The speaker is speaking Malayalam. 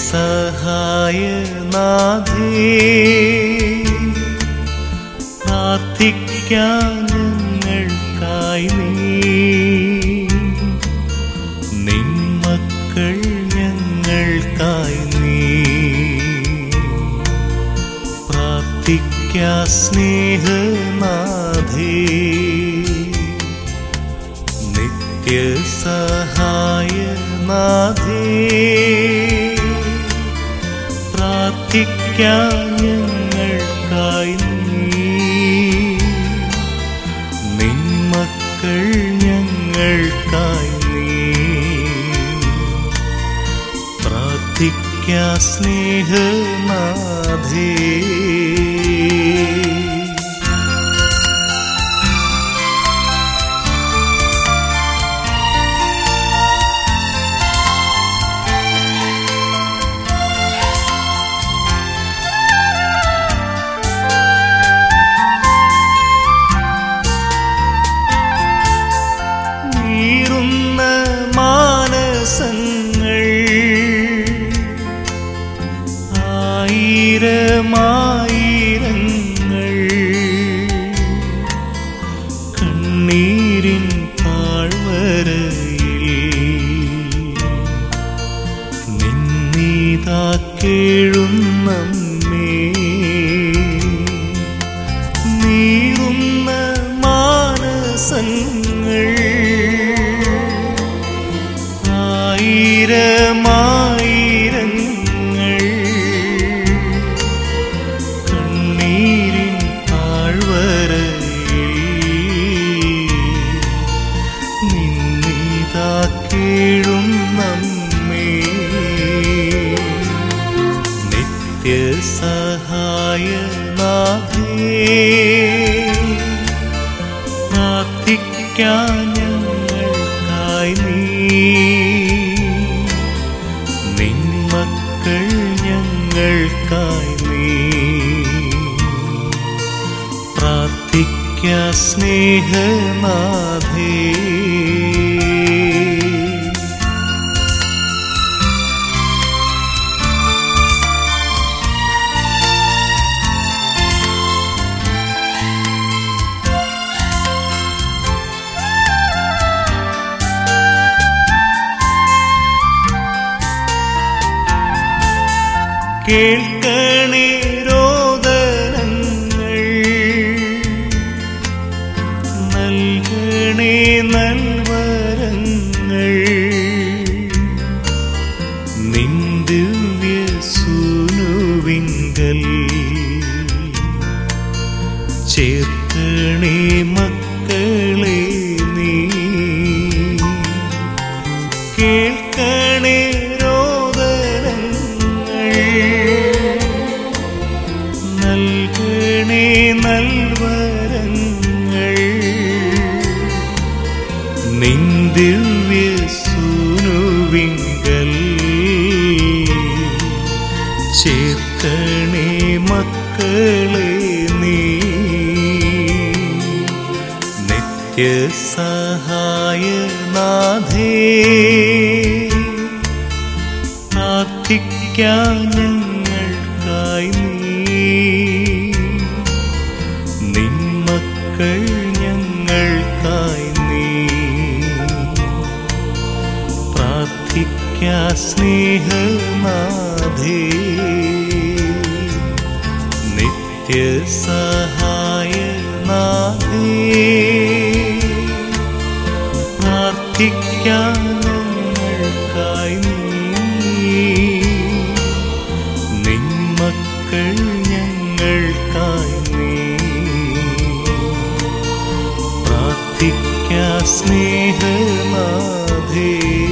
നിത്യസഹായനാഥേ പ്രാർത്ഥിക്കാൻ ഞങ്ങൾക്കായി നീ നിന്മക്കൾ ഞങ്ങൾക്കായി നീ പ്രാർത്ഥിക്കാ സ്നേഹനാഥേ നിത്യസഹായനാഥേ പ്രാർത്ഥിക്കാൻ ഞങ്ങൾക്കായി നീ നിന്മക്കൾ ഞങ്ങൾക്കായി നീ പ്രാർത്ഥിക്കാ സ്നേഹനാഥേ നീറുന്ന മാനസങ്ങൾ ആയിരമായിരങ്ങൾ കണ്ണീരിൻ താഴ്വരയിൽ നിന്നീതാ കേഴുന്നമ്മേ നീറുന്ന മാനസങ്ങൾ ആയിരമായിരങ്ങൾ കണ്ണീരിൻ താഴ്വരയിൽ നിന്നീതാ കേഴുന്നമ്മേ നിത്യസഹായനാഥേ പ്രാർത്ഥിക്കാൻ ഞങ്ങൾക്കായി നീ നിന്മക്കൾ ഞങ്ങൾക്കായി നീ പ്രാർത്ഥിക്കാ സ്നേഹനാഥേ കേൾക്കണേ രോദനങ്ങൾ നൽകണേ നൽവരങ്ങൾ നിന്ദിവ്യ സൂനുവിങ്കൽ ചേർക്കണേ മക്കളെ നീ കേൾക്കണേ രോദനങ്ങൾ നൽകണേ നൽവരങ്ങൾ നിന്ദിവ്യ സൂനുവിങ്കൽ ചേർക്കണേ മക്കളെ നീ നിത്യസഹായനാഥേ പ്രാർത്ഥിക്കാൻ ഞങ്ങൾക്കായി നീ നിന്മക്കൾ ഞങ്ങൾക്കായി നീ പ്രാർത്ഥിക്കാ സ്നേഹനാഥേ നിത്യസഹായനാഥേ പ്രാർത്ഥിക്കാൻ ഞങ്ങൾക്കായി നീ നിന്മക്കൾ ഞങ്ങൾക്കായി നീ പ്രാർത്ഥിക്കാ സ്നേഹനാഥേ